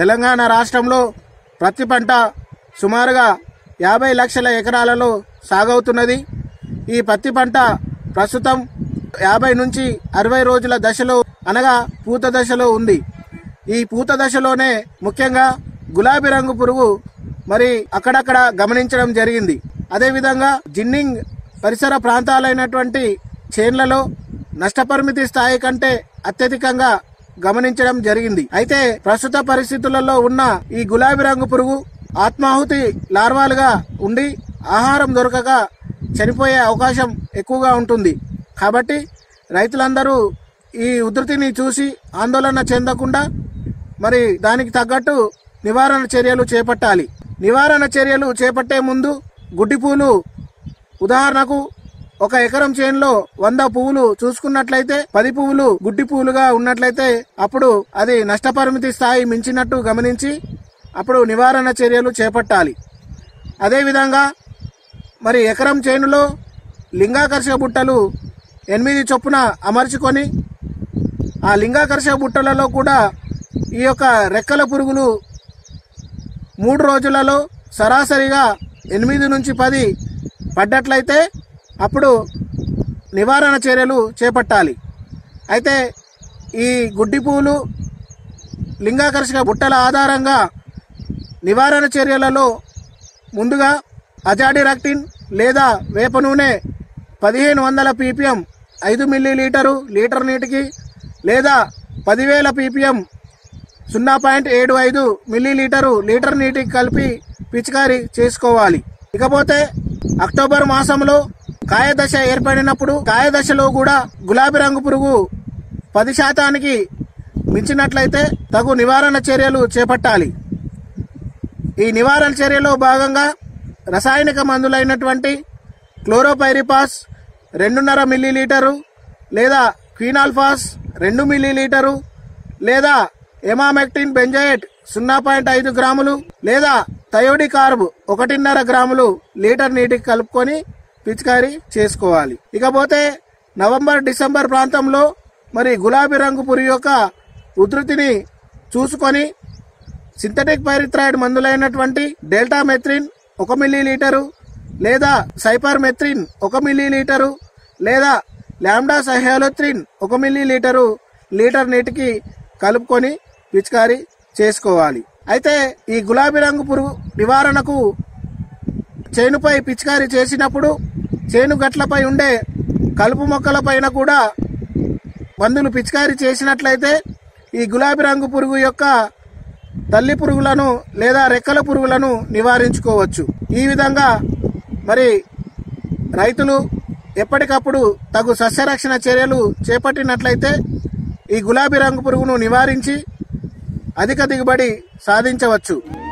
తెలంగాణ రాష్ట్రంలో ప్రతి పంట సుమారుగా యాభై లక్షల ఎకరాలలో సాగవుతున్నది ఈ పత్తి పంట ప్రస్తుతం యాభై నుంచి అరవై రోజుల దశలో అనగా పూత దశలో ఉంది ఈ పూత దశలోనే ముఖ్యంగా గులాబీ రంగు పురుగు మరి అక్కడక్కడ గమనించడం జరిగింది అదేవిధంగా జిన్నింగ్ పరిసర ప్రాంతాలైనటువంటి చేన్లలో నష్టపరిమితి స్థాయి కంటే అత్యధికంగా గమనించడం జరిగింది అయితే ప్రస్తుత పరిస్థితులలో ఉన్న ఈ గులాబీ రంగు పురుగు ఆత్మాహుతి లార్వాలుగా ఉండి ఆహారం దొరకక చనిపోయే అవకాశం ఎక్కువగా ఉంటుంది కాబట్టి రైతులందరూ ఈ ఉధృతిని చూసి ఆందోళన చెందకుండా మరి దానికి తగ్గట్టు నివారణ చర్యలు చేపట్టాలి నివారణ చర్యలు చేపట్టే ముందు గుడ్డి పూలు ఉదాహరణకు ఒక ఎకరం చేనులో వంద పువ్వులు చూసుకున్నట్లయితే పది పువ్వులు గుడ్డి పువ్వులుగా ఉన్నట్లయితే అప్పుడు అది నష్టపరిమితి స్థాయి మించినట్టు గమనించి అప్పుడు నివారణ చర్యలు చేపట్టాలి అదేవిధంగా మరి ఎకరం చేనులో లింగాకర్షక బుట్టలు ఎనిమిది చొప్పున అమర్చుకొని ఆ లింగాకర్షక బుట్టలలో కూడా ఈ యొక్క రెక్కల పురుగులు మూడు రోజులలో సరాసరిగా ఎనిమిది నుంచి పది పడ్డట్లయితే అప్పుడు నివారణ చర్యలు చేపట్టాలి అయితే ఈ గుడ్డి పువ్వులు లింగాకర్షక బుట్టల ఆధారంగా నివారణ చర్యలలో ముందుగా అజాడిరక్టిన్ లేదా వేప నూనె పదిహేను వందల పీపీఎం ఐదు మిల్లీ లీటరు లీటర్ నీటికి లేదా పదివేల పీపీఎం సున్నా పాయింట్ ఏడు ఐదు మిల్లీ లీటరు లీటర్ నీటికి కలిపి పిచికారీ చేసుకోవాలి ఇకపోతే అక్టోబర్ మాసంలో కాయ దశ ఏర్పడినప్పుడు కాయ దశలో కూడా గులాబీ రంగు పురుగు పది శాతానికి మించినట్లయితే తగు నివారణ చర్యలు చేపట్టాలి ఈ నివారణ చర్యలో భాగంగా రసాయనిక మందులైనటువంటి క్లోరోపైరిపాస్ రెండున్నర మిల్లీలీటరు లేదా క్వీనాల్ఫాస్ రెండు మిల్లీలీటరు లేదా ఎమామెక్టిన్ బెంజైట్ సున్నా పాయింట్ ఐదు గ్రాములు లేదా థయోడి కార్బ్ ఒకటిన్నర గ్రాములు లీటర్ నీటికి కలుపుకొని పిచికారీ చేసుకోవాలి ఇకపోతే నవంబర్ డిసెంబర్ ప్రాంతంలో మరి గులాబీ రంగు పురుగు యొక్క ఉధృతిని చూసుకొని సింథటిక్ పైరిథ్రాయిడ్ మందులైనటువంటి డెల్టా మెత్రిన్ ఒక మిల్లీ లీటరు లేదా సైపర్ మెత్రిన్ ఒక మిల్లీ లీటరు లేదా లాండా సహ్యాలోత్రిన్ ఒక మిల్లీ లీటరు లీటర్ నీటికి కలుపుకొని పిచికారీ చేసుకోవాలి అయితే ఈ గులాబీ రంగు పురుగు నివారణకు చేనుపై పిచికారీ చేసినప్పుడు చేను గట్లపై ఉండే కలుపు మొక్కల పైన కూడా మందులు పిచికారీ చేసినట్లయితే ఈ గులాబీ రంగు పురుగు యొక్క తల్లి పురుగులను లేదా రెక్కల పురుగులను నివారించుకోవచ్చు ఈ విధంగా మరి రైతులు ఎప్పటికప్పుడు తగు సస్యరక్షణ చర్యలు చేపట్టినట్లయితే ఈ గులాబీ రంగు పురుగును నివారించి అధిక దిగుబడి సాధించవచ్చు